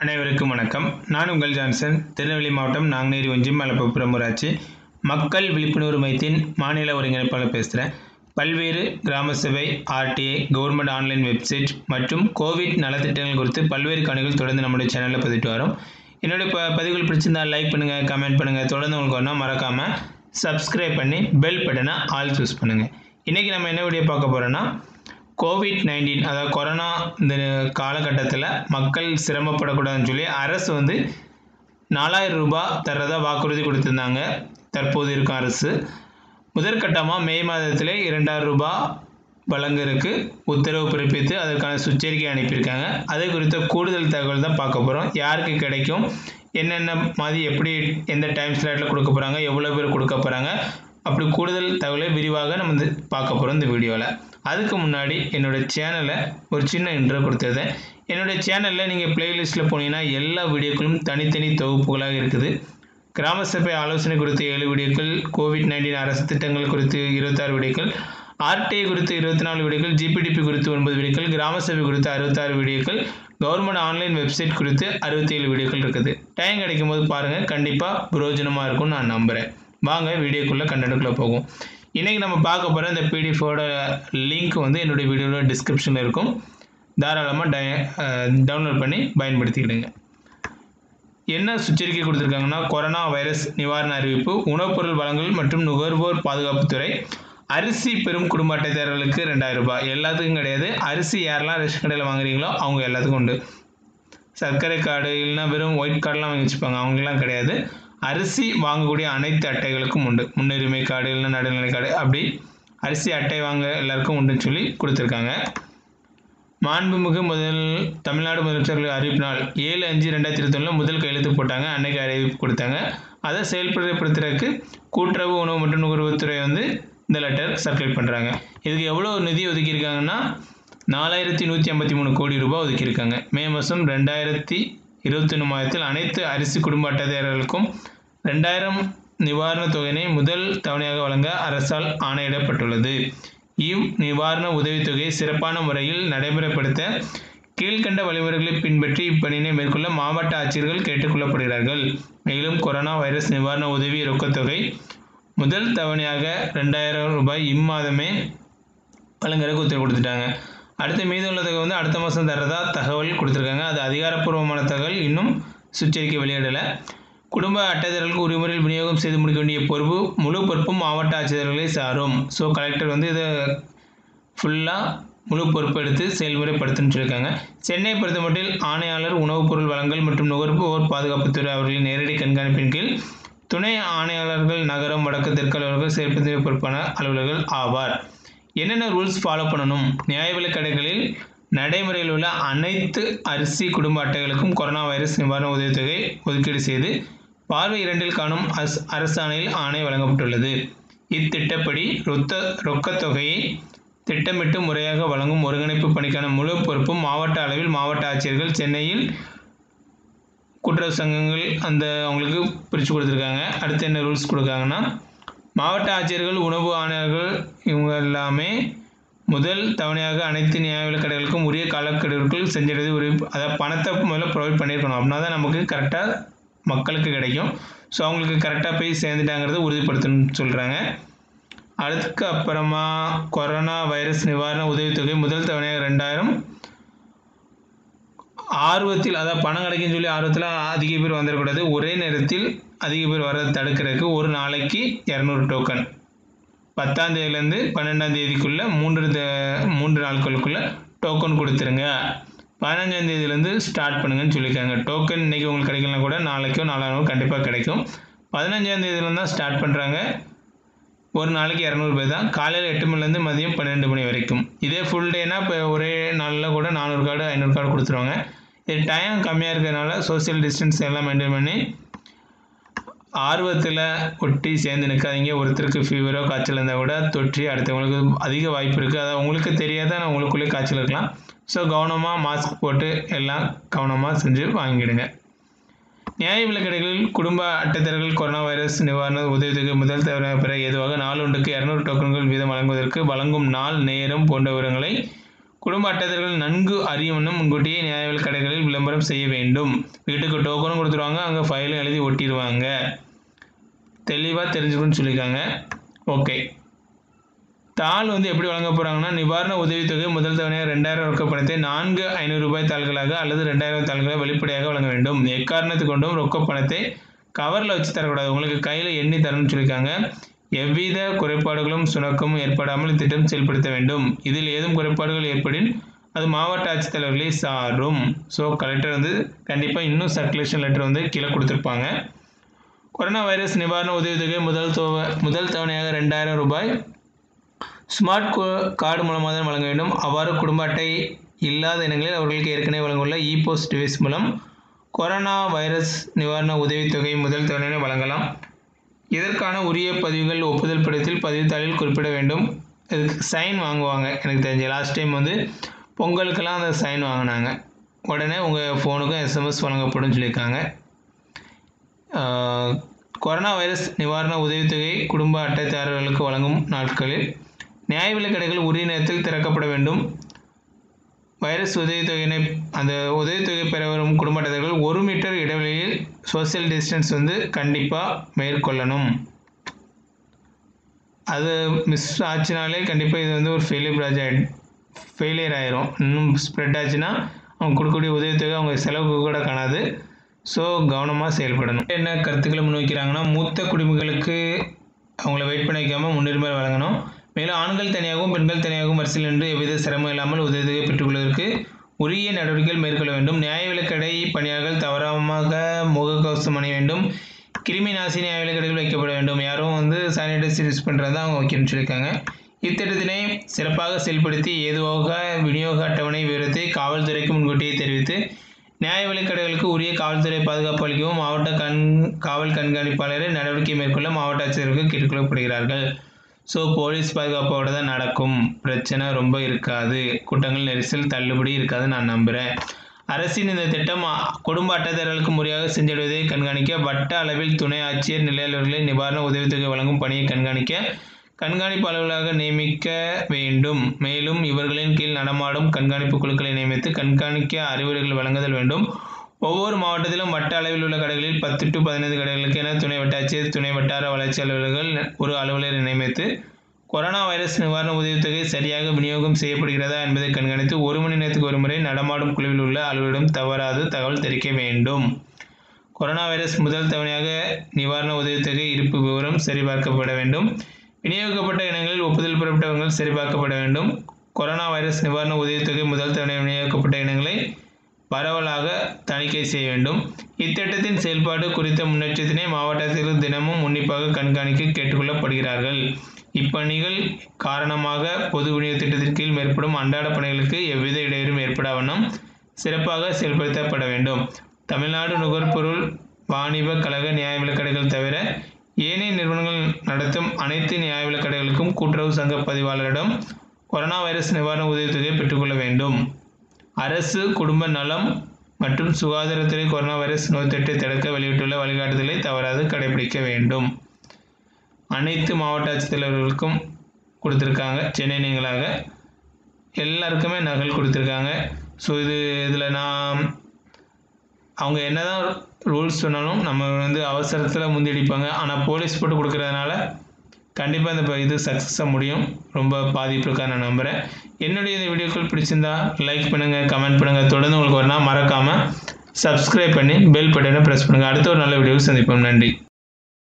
அனைவருக்கும் வணக்கம் நான் உங்கள் ஜான்சன் திருநெல்வேலி மாவட்டம் நாங்குநேரி ஒன்றியம் மலப்புப்புறம் ஊராட்சி மக்கள் விழிப்புணர்வு மையத்தின் மாநில ஒருங்கிணைப்பாளர் பேசுகிறேன் பல்வேறு grama sabha RTI government online website மற்றும் கோவிட் நலத்திட்டங்கள் குறித்து பல்வேறு காணிகள் தொடர்ந்து நம்முடைய சேனலில் பதிவிட்டு வரோம் என்னுடைய ப பதிவுகள் பிடிச்சிருந்தா லைக் பண்ணுங்கள் கமெண்ட் பண்ணுங்கள் தொடர்ந்து உங்களுக்கு ஒன்றா மறக்காமல் சப்ஸ்கிரைப் பண்ணி பெல் பட்டனை ஆல் சூஸ் பண்ணுங்கள் இன்றைக்கி நம்ம என்ன வீடியோ பார்க்க போகிறோன்னா கோவிட் நைன்டீன் அதாவது கொரோனா இந்த காலகட்டத்தில் மக்கள் சிரமப்படக்கூடாதுன்னு சொல்லி அரசு வந்து நாலாயிரம் ரூபாய் தர்றதா வாக்குறுதி கொடுத்துருந்தாங்க தற்போது இருக்கும் அரசு முதற்கட்டமாக மே மாதத்திலே இரண்டாயிரம் ரூபாய் வழங்குறதுக்கு உத்தரவு பிறப்பித்து அதற்கான சுற்றறிக்கை அனுப்பியிருக்காங்க அது குறித்த கூடுதல் தகவல் தான் பார்க்க போகிறோம் யாருக்கு கிடைக்கும் என்னென்ன மாதிரி எப்படி எந்த டைம் ஸ்லாட்டில் கொடுக்க போகிறாங்க எவ்வளோ பேர் கொடுக்க போகிறாங்க அப்படி கூடுதல் தகவலை விரிவாக நம்ம வந்து பார்க்க போகிறோம் இந்த வீடியோவில் அதுக்கு முன்னாடி என்னோடய சேனலை ஒரு சின்ன இன்ட்ரோ கொடுத்துருந்தேன் என்னுடைய சேனலில் நீங்கள் பிளேலிஸ்ட்டில் போனீங்கன்னா எல்லா வீடியோக்களும் தனித்தனி தொகுப்புகளாக இருக்குது கிராம சபை ஆலோசனை குறித்த ஏழு வீடியோக்கள் கோவிட் நைன்டீன் அரசு திட்டங்கள் குறித்து இருபத்தாறு வீடியோக்கள் ஆர்டிஐ குறித்து இருபத்தி நாலு வீடியோக்கள் ஜிபிடிபி குறித்து ஒன்பது வீடியோக்கள் கிராம சபை குறித்து அறுபத்தாறு வீடியோக்கள் கவர்மெண்ட் ஆன்லைன் வெப்சைட் குறித்து அறுபத்தி ஏழு வீடியோக்கள் இருக்குது டைம் கிடைக்கும் போது பாருங்கள் கண்டிப்பாக பிரயோஜனமாக இருக்கும்னு நான் நம்புகிறேன் வாங்க வீடியோக்குள்ளே கண்டென்ட்டுக்குள்ளே போகும் இன்றைக்கி நம்ம பார்க்க போகிற இந்த பிடிஎஃபோட லிங்க் வந்து என்னுடைய வீடியோவில் டிஸ்கிரிப்ஷனில் இருக்கும் தாராளமாக டை டவுன்லோட் பண்ணி பயன்படுத்திக்கிடுங்க என்ன சுற்றறிக்கை கொடுத்துருக்காங்கன்னா கொரோனா வைரஸ் நிவாரண அறிவிப்பு உணவுப் பொருள் வழங்கல் மற்றும் நுகர்வோர் பாதுகாப்புத்துறை அரிசி பெரும் குடும்ப அட்டைதாரர்களுக்கு ரெண்டாயிரம் ரூபாய் எல்லாத்துக்கும் கிடையாது அரிசி யாரெல்லாம் ரேஷன் கடையில் வாங்குறீங்களோ அவங்க எல்லாத்துக்கும் உண்டு சர்க்கரை கார்டு இல்லைன்னா வெறும் ஒயிட் கார்டெலாம் வாங்கி வச்சுப்பாங்க அவங்களாம் கிடையாது அரிசி வாங்கக்கூடிய அனைத்து அட்டைகளுக்கும் உண்டு முன்னுரிமை கார்டு இல்லைன்னா நடுநிலை கார்டு அப்படி அரிசி அட்டை வாங்க எல்லாருக்கும் உண்டுன்னு சொல்லி கொடுத்துருக்காங்க மாண்புமிகு முதல் தமிழ்நாடு முதலமைச்சர்கள் அறிவிப்பு நாள் ஏழு அஞ்சு ரெண்டாயிரத்தி இருபத்தொன்னில் முதல் கையெழுத்து போட்டாங்க அன்னைக்கு அறிவிப்பு கொடுத்தாங்க அதை செயல்படுத்தப்படுத்துறதுக்கு கூட்டுறவு உணவு மற்றும் நுகர்வுத்துறை வந்து இந்த லெட்டர் சர்க்குலேட் பண்ணுறாங்க இதுக்கு எவ்வளோ நிதி ஒதுக்கியிருக்காங்கன்னா நாலாயிரத்தி நூற்றி ஐம்பத்தி மூணு கோடி ரூபாய் ஒதுக்கியிருக்காங்க மே மாதம் ரெண்டாயிரத்தி இருபத்தொன்று மாதத்தில் அனைத்து அரிசி குடும்ப அட்டைதாரர்களுக்கும் ரெண்டாயிரம் நிவாரணத் தொகையினை முதல் தவணையாக வழங்க அரசால் ஆணையிடப்பட்டுள்ளது இவ் நிவாரண உதவித்தொகையை சிறப்பான முறையில் நடைமுறைப்படுத்த கீழ்கண்ட வழிமுறைகளை பின்பற்றி இப்பணியினை மேற்கொள்ள மாவட்ட ஆட்சியர்கள் கேட்டுக்கொள்ளப்படுகிறார்கள் மேலும் கொரோனா வைரஸ் நிவாரண உதவி ரொக்கத்தொகை முதல் தவணையாக ரெண்டாயிரம் ரூபாய் இம்மாதமே வழங்குறதுக்கு உத்தரவு கொடுத்துட்டாங்க அடுத்த மீதமுள்ள தொகை வந்து அடுத்த மாதம் தரதா தகவல் கொடுத்துருக்காங்க அது அதிகாரப்பூர்வமான தகவல் இன்னும் சுற்றறிக்கை வெளியிடலை குடும்ப அட்டைதாரர்களுக்கு உரிமுறையில் விநியோகம் செய்து முடிக்க வேண்டிய பொறுப்பு முழு பொறுப்பும் மாவட்ட ஆட்சியர்களை சாரும் ஸோ கலெக்டர் வந்து இதை ஃபுல்லாக முழு பொறுப்பு எடுத்து செயல்முறைப்படுத்துன்னு சொல்லியிருக்காங்க சென்னை பொறுத்த மட்டில் ஆணையாளர் உணவுப் பொருள் வழங்கல் மற்றும் நுகர்வோர் பாதுகாப்புத்துறை அவர்களின் நேரடி கண்காணிப்பின் கீழ் துணை ஆணையாளர்கள் நகரம் வடக்கு தெற்கு அலுவலர்கள் சேர்ப்பதிவு பொறுப்பான அலுவலர்கள் ஆவார் என்னென்ன ரூல்ஸ் ஃபாலோ பண்ணணும் நியாய விலைக் கடைகளில் நடைமுறையில் உள்ள அனைத்து அரிசி குடும்ப அட்டைகளுக்கும் கொரோனா வைரஸ் நிவாரண உதவித்தொகை ஒதுக்கீடு செய்து பார்வை இரண்டில் காணும் அஸ் அரசாணையில் ஆணை வழங்கப்பட்டுள்ளது இத்திட்டப்படி ரொத்த ரொக்கத் தொகையை திட்டமிட்டு முறையாக வழங்கும் ஒருங்கிணைப்பு பணிக்கான முழு பொறுப்பும் மாவட்ட அளவில் மாவட்ட ஆட்சியர்கள் சென்னையில் கூட்டுறவு சங்கங்கள் அந்த அவங்களுக்கு பிரித்து கொடுத்துருக்காங்க அடுத்து என்ன ரூல்ஸ் கொடுக்காங்கன்னா மாவட்ட ஆட்சியர்கள் உணவு ஆணையர்கள் இவங்க எல்லாமே முதல் தவணையாக அனைத்து நியாய விலைக் கடைகளுக்கும் உரிய காலக்கெடுவுக்குள் செஞ்சிடறது ஒரு அதாவது பணத்தை முதல்ல ப்ரொவைட் பண்ணியிருக்கணும் அப்படின்னா தான் நமக்கு கரெக்டாக மக்களுக்கு கிடைக்கும் ஸோ அவங்களுக்கு கரெக்டாக போய் சேர்ந்துட்டாங்கிறத உறுதிப்படுத்தணும்னு சொல்கிறாங்க அதுக்கு அப்புறமா கொரோனா வைரஸ் நிவாரண உதவித்தொகை முதல் தவணையாக ரெண்டாயிரம் ஆர்வத்தில் அதாவது பணம் கிடைக்குன்னு சொல்லி ஆர்வத்தில் அதிக பேர் வந்துடக்கூடாது ஒரே நேரத்தில் அதிக பேர் வர்றதை தடுக்கிறதுக்கு ஒரு நாளைக்கு இரநூறு டோக்கன் பத்தாம் தேதியிலேருந்து பன்னெண்டாம் தேதிக்குள்ளே மூன்று மூன்று நாட்களுக்குள்ளே டோக்கன் கொடுத்துருங்க பதினஞ்சாம் தேதியிலேருந்து ஸ்டார்ட் பண்ணுங்கன்னு சொல்லியிருக்காங்க டோக்கன் இன்றைக்கி உங்களுக்கு கிடைக்கலாம் கூட நாளைக்கோ நாளானோ கண்டிப்பாக கிடைக்கும் பதினஞ்சாம் தேதியிலேருந்து தான் ஸ்டார்ட் பண்ணுறாங்க ஒரு நாளைக்கு இரநூறு பேர் தான் காலையில் எட்டு மணிலேருந்து மதியம் பன்னெண்டு மணி வரைக்கும் இதே ஃபுல் டேனா இப்போ ஒரே நாளில் கூட நானூறு கார்டு ஐநூறு கார்டு கொடுத்துருவாங்க இது டைம் கம்மியாக இருக்கிறதுனால சோசியல் டிஸ்டன்ஸ் எல்லாம் மெயின்டைன் பண்ணி ஆர்வத்தில் ஒட்டி சேர்ந்து நிற்காதீங்க ஒருத்தருக்கு ஃபீவரோ காய்ச்சல் இருந்தால் கூட தொற்றி அடுத்தவங்களுக்கு அதிக வாய்ப்பு இருக்குது அதாவது உங்களுக்கு தெரியாத நான் உங்களுக்குள்ளே காய்ச்சல் இருக்கலாம் ஸோ கவனமாக மாஸ்க் போட்டு எல்லாம் கவனமாக செஞ்சு வாங்கிடுங்க நியாய விலைக் கடைகளில் குடும்ப அட்டைதாரர்கள் கொரோனா வைரஸ் நிவாரண உதவித்தொகை முதல் தவிர பிற ஏதுவாக நாள் ஒன்றுக்கு இரநூறு டோக்கன்கள் வீதம் வழங்குவதற்கு வழங்கும் நாள் நேரம் போன்ற விவரங்களை குடும்ப அட்டைதாரர்கள் நன்கு அறியும் வண்ணம் முன்கூட்டியே நியாய விலைக் கடைகளில் விளம்பரம் செய்ய வேண்டும் வீட்டுக்கு டோக்கனும் கொடுத்துருவாங்க அங்கே ஃபைலும் எழுதி ஒட்டிடுவாங்க தெளிவாக தெரிஞ்சுக்கணும்னு சொல்லியிருக்காங்க ஓகே தாள் வந்து எப்படி வழங்க போகிறாங்கன்னா நிவாரண உதவித்தொகை முதல் தவணையாக ரெண்டாயிரம் ரொக்க பணத்தை நான்கு ஐநூறு ரூபாய் தாள்களாக அல்லது ரெண்டாயிரம் தாள்களை வெளிப்படையாக வழங்க வேண்டும் எக்காரணத்து கொண்டும் ரொக்க பணத்தை கவரில் வச்சு தரக்கூடாது உங்களுக்கு கையில் எண்ணி தரணும்னு சொல்லியிருக்காங்க எவ்வித குறைபாடுகளும் சுணக்கமும் ஏற்படாமல் இத்திட்டம் செயல்படுத்த வேண்டும் இதில் ஏதும் குறைபாடுகள் ஏற்படின் அது மாவட்ட ஆட்சித்தலைவர்களை சாரும் ஸோ கலெக்டர் வந்து கண்டிப்பாக இன்னும் சர்க்குலேஷன் லெட்டர் வந்து கீழே கொடுத்துருப்பாங்க கொரோனா வைரஸ் நிவாரண உதவித்தொகை முதல் தோ முதல் தவணையாக ரெண்டாயிரம் ரூபாய் ஸ்மார்ட் கார்டு மூலமாக தான் வழங்க வேண்டும் அவ்வாறு குடும்ப அட்டை இல்லாத இனங்களில் அவர்களுக்கு ஏற்கனவே வழங்குள்ள இ போஸ்ட் டிவைஸ் மூலம் கொரோனா வைரஸ் நிவாரண உதவித்தொகை முதல் தவணையை வழங்கலாம் இதற்கான உரிய பதிவுகள் ஒப்புதல் படத்தில் பதிவுத்தாளில் குறிப்பிட வேண்டும் இதுக்கு சைன் வாங்குவாங்க எனக்கு தெரிஞ்ச லாஸ்ட் டைம் வந்து பொங்கலுக்கெல்லாம் அந்த சைன் வாங்கினாங்க உடனே உங்கள் ஃபோனுக்கும் எஸ்எம்எஸ் வழங்கப்படும் சொல்லியிருக்காங்க கொரோனா வைரஸ் நிவாரண உதவித்தொகை குடும்ப அட்டைதாரர்களுக்கு வழங்கும் நாட்களில் நியாய விலைக் கடைகள் உரிய நேரத்தில் திறக்கப்பட வேண்டும் வைரஸ் உதவித்தொகையினை அந்த உதவித்தொகை பெற வரும் குடும்ப அட்டைதாரர்கள் ஒரு மீட்டர் இடைவெளியில் சோசியல் டிஸ்டன்ஸ் வந்து கண்டிப்பாக மேற்கொள்ளணும் அது மிஸ் ஆச்சுனாலே கண்டிப்பாக இது வந்து ஒரு ஃபெயிலியர் ப்ராஜெக்ட் ஃபெயிலியர் ஆயிரும் இன்னும் ஸ்ப்ரெட் ஆச்சுன்னா அவங்க கொடுக்கக்கூடிய உதவித்தொகை அவங்க செலவுக்கு கூட காணாது ஸோ கவனமாக செயல்படணும் என்ன கருத்துக்களை முன்வைக்கிறாங்கன்னா மூத்த குடிமக்களுக்கு அவங்கள வெயிட் பண்ண வைக்காமல் முன்னுரிமை வழங்கணும் மேலும் ஆண்கள் தனியாகவும் பெண்கள் தனியாகவும் வரிசையில் நின்று எவ்வித சிரமம் இல்லாமல் உதவித்தொகை பெற்றுக்கொள்வதற்கு உரிய நடவடிக்கைகள் மேற்கொள்ள வேண்டும் நியாய விலைக்கடை பணியாளர்கள் தவறாமக முகக்கவசம் அணிய வேண்டும் கிருமி நாசினி நியாய விலைக்கடைகள் வைக்கப்பட வேண்டும் யாரும் வந்து சானிடைசர் யூஸ் பண்ணுறது அவங்க வைக்கணும்னு சொல்லியிருக்காங்க இத்திட்டத்தினை சிறப்பாக செயல்படுத்தி ஏதுவாக விநியோக அட்டவணை விவரத்தை காவல்துறைக்கு முன்கூட்டியே தெரிவித்து நியாய விலைக்கடைகளுக்கு உரிய காவல்துறை பாதுகாப்பு அளிக்கவும் மாவட்ட கண் காவல் கண்காணிப்பாளரை நடவடிக்கை மேற்கொள்ள மாவட்ட ஆட்சியருக்கு கேட்டுக்கொள்ளப்படுகிறார்கள் ஸோ போலீஸ் பாதுகாப்போட தான் நடக்கும் பிரச்சனை ரொம்ப இருக்காது கூட்டங்கள் நெரிசல் தள்ளுபடி இருக்காதுன்னு நான் நம்புகிறேன் அரசின் இந்த திட்டம் குடும்ப அட்டைதாரர்களுக்கு முறையாக செஞ்சிடுவதை கண்காணிக்க வட்ட அளவில் துணை ஆட்சியர் நிலையாளர்களை நிவாரண உதவித்தொகை வழங்கும் பணியை கண்காணிக்க கண்காணிப்பாளர்களாக நியமிக்க வேண்டும் மேலும் இவர்களின் கீழ் நடமாடும் கண்காணிப்பு குழுக்களை நியமித்து கண்காணிக்க அறிவுரைகள் வழங்குதல் வேண்டும் ஒவ்வொரு மாவட்டத்திலும் வட்ட அளவில் உள்ள கடைகளில் பத்து டு பதினைந்து கடைகளுக்கு என துணை வட்டாட்சியர் துணை வட்டார வளர்ச்சி அலுவலர்கள் ஒரு அலுவலரை நியமித்து கொரோனா வைரஸ் நிவாரண உதவித்தொகை சரியாக விநியோகம் செய்யப்படுகிறதா என்பதை கண்காணித்து ஒரு மணி நேரத்துக்கு ஒரு முறை நடமாடும் குழுவில் உள்ள அலுவலரிடம் தவறாது தகவல் தெரிவிக்க வேண்டும் கொரோனா வைரஸ் முதல் தவணையாக நிவாரண உதவித்தொகை இருப்பு விவரம் சரிபார்க்கப்பட வேண்டும் விநியோகிக்கப்பட்ட இனங்களில் ஒப்புதல் பெறப்பட்டவர்கள் சரிபார்க்கப்பட வேண்டும் கொரோனா வைரஸ் நிவாரண உதவித்தொகை முதல் தவணை விநியோகிக்கப்பட்ட இனங்களை பரவலாக தணிக்கை செய்ய வேண்டும் இத்திட்டத்தின் செயல்பாடு குறித்த முன்னேற்றத்தினை மாவட்டத்தில் தினமும் உன்னிப்பாக கண்காணிக்க கேட்டுக்கொள்ளப்படுகிறார்கள் இப்பணிகள் காரணமாக பொது விநியோக திட்டத்தின் கீழ் மேற்படும் அன்றாட பணிகளுக்கு எவ்வித இடையூறும் ஏற்படா வண்ணம் சிறப்பாக செயல்படுத்தப்பட வேண்டும் தமிழ்நாடு நுகர்பொருள் வாணிப கழக நியாய விலைக்கடைகள் தவிர ஏனைய நிறுவனங்கள் நடத்தும் அனைத்து நியாய விலைக்கடைகளுக்கும் கூட்டுறவு சங்க பதிவாளரிடம் கொரோனா வைரஸ் நிவாரண உதவித்தொகையை பெற்றுக்கொள்ள வேண்டும் அரசு குடும்ப நலம் மற்றும் சுகாதாரத்துறை கொரோனா வைரஸ் நோய் தொற்றை தடுக்க வெளியிட்டுள்ள வழிகாட்டுதலை தவறாது கடைபிடிக்க வேண்டும் அனைத்து மாவட்ட ஆட்சித்தலைவர்களுக்கும் கொடுத்துருக்காங்க சென்னை நீங்களாக எல்லாருக்குமே நகல் கொடுத்துருக்காங்க ஸோ இது இதில் நான் அவங்க என்னதான் ரூல்ஸ் சொன்னாலும் நம்ம வந்து அவசரத்தில் முந்தியடிப்பாங்க ஆனால் போலீஸ் போட்டு கொடுக்கறதுனால கண்டிப்பாக இந்த இது சக்ஸஸாக முடியும் ரொம்ப பாதிப்பு இருக்கா நான் நம்புகிறேன் என்னுடைய இந்த வீடியோக்கள் பிடிச்சிருந்தா லைக் பண்ணுங்கள் கமெண்ட் பண்ணுங்கள் தொடர்ந்து உங்களுக்கு வரனா மறக்காமல் சப்ஸ்கிரைப் பண்ணி பெல் பட்டனை ப்ரெஸ் பண்ணுங்கள் அடுத்த ஒரு நல்ல வீடியோவில் சந்திப்போம் நன்றி